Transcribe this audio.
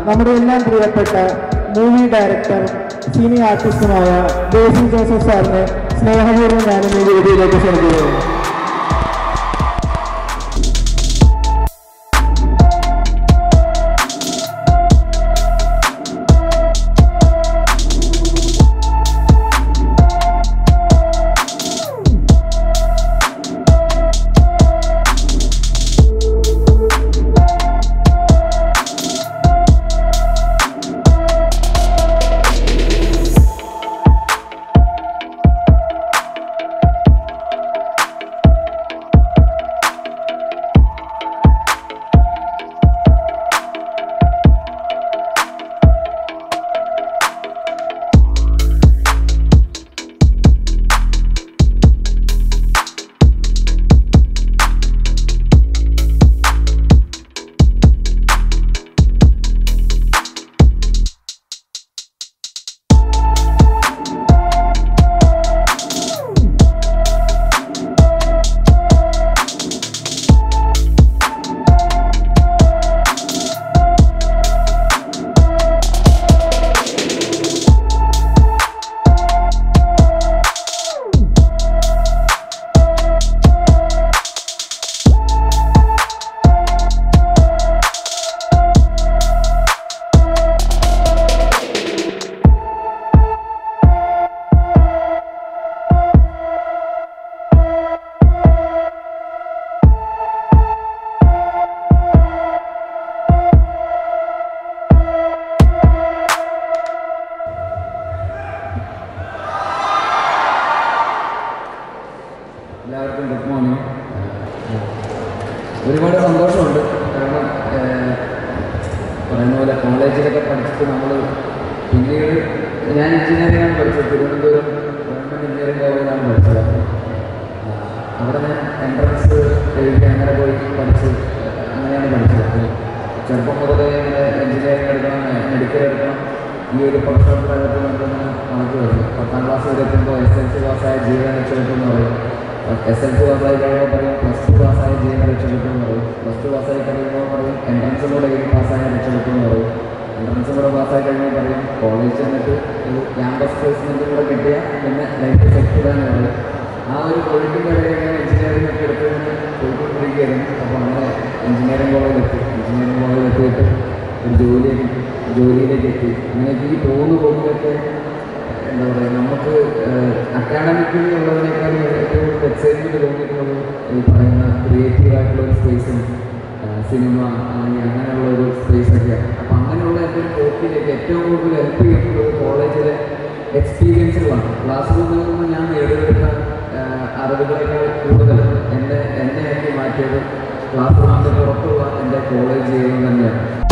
നമ്മുടെ എല്ലാം പ്രിയപ്പെട്ട മൂവി ഡയറക്ടർ സീനിയർ ആർട്ടിസ്റ്റുമായ ബേസിൽ ജോസഫ് സാറിനെ സ്നേഹപൂർവ്വം ഞാനും ഈ വേദിയിലേക്ക് ക്ഷണിക്കുകയാണ് എല്ലാവർക്കും ഗുഡ് മോർണിംഗ് ഒരുപാട് സന്തോഷമുണ്ട് കാരണം ഏഹ്, പറയുന്ന പോലെ കോളേജിലൊക്കെ പഠിച്ചിട്ട് നമ്മൾ പിന്നീട് ഞാൻ എഞ്ചിനീയറിംഗ് ആണ് പഠിച്ചത് തിരുവനന്തപുരം ഗവൺമെൻറ് എഞ്ചിനീയറിംഗ് കോളേജിലാണ് പഠിച്ചത് ആ, അവിടെ ഞാൻ എൻട്രൻസ് എഴുതി അങ്ങനെ പോയി പഠിച്ച് അങ്ങനെയാണ് പഠിച്ചത് അപ്പോൾ ചെറുപ്പം മുതലേ ഇങ്ങനെ എഞ്ചിനീയറിംഗ് എടുക്കണം മെഡിക്കൽ എടുക്കണം ഈ ഒരു പ്രൊഫഷണൽ പ്രയോഗത്തിൽ നിന്നിങ്ങനെ കണക്ക് വരുന്നു പത്താം ക്ലാസ് വരെ എത്തുമ്പോൾ എസ് എൽ സി പാസ്സായ ജീവൻ രക്ഷപ്പെട്ടു എന്ന് പറയും എസ് എൽ സി പാസ്സായി കഴിയുമ്പോൾ പറയും പ്ലസ് ടു പാസ്സായ ജീവൻ രക്ഷപ്പെട്ടു എന്ന് പറയും പ്ലസ് ടു പാസ്സായി കഴിയുമ്പോൾ പറയും എൻട്രൻസും കൂടെ എഴുതി പാസ്സായ രക്ഷപ്പെട്ടു എന്ന് പറയും എൻട്രൻസും കൂടെ പാസ്സായി കഴിയുമ്പോൾ പറയും കോളേജ് ചെന്നിട്ട് ഒരു ക്യാമ്പസ് പ്ലേസ്മെൻറ്റും കൂടെ കിട്ടിയാൽ പിന്നെ ലൈഫ് സെറ്റ് എന്ന് പറയും ആ ഒരു പൊളിറ്റിക്കൽ ഇടയിൽ എഞ്ചിനീയറിംഗ് ഒക്കെ എടുത്ത് ഇങ്ങനെ പോയിക്കൊണ്ടിരിക്കുകയായിരുന്നു അപ്പോൾ അങ്ങനെ എഞ്ചിനീയറിംഗ് കോളേജിൽ എത്തി എഞ്ചിനീയറിംഗ് കോളേജിൽ എത്തിയിട്ട് ഒരു ജോലി ജോലിയിലേക്ക് എത്തി അങ്ങനെയൊക്കെ ഈ പോകുന്ന പോകുമ്പോഴൊക്കെ എന്താ പറയുക നമുക്ക് അക്കാഡമിക്കലി ഉള്ളതിനേക്കാളും ഏറ്റവും കൂടുതൽ എക്സൈറ്റ്മെൻറ്റ് തോന്നിയിട്ടുള്ളത് ഈ പറയുന്ന ക്രിയേറ്റീവ് ആയിട്ടുള്ള ഒരു സ്പേസും സിനിമ അല്ലെങ്കിൽ അങ്ങനെയുള്ള ഒരു സ്പേസ് ഒക്കെയാണ് അപ്പം അങ്ങനെയുള്ള എൻ്റെ ഒരു പോക്കിലേക്ക് ഏറ്റവും കൂടുതൽ ഹെൽപ്പ് ചെയ്തിട്ടുള്ളത് കോളേജിലെ എക്സ്പീരിയൻസുകളാണ് ക്ലാസ് റൂമിൽ നിന്ന് ഞാൻ നേടിയെടുത്ത ആഹ് അറിവുകളേക്കാൾ കൂടുതൽ എന്നെ എന്നെ ആക്കി മാറ്റിയത് ക്ലാസ് റൂമിൻ്റെ പുറത്തുള്ള എൻ്റെ കോളേജ് ജീവിതം തന്നെയാണ്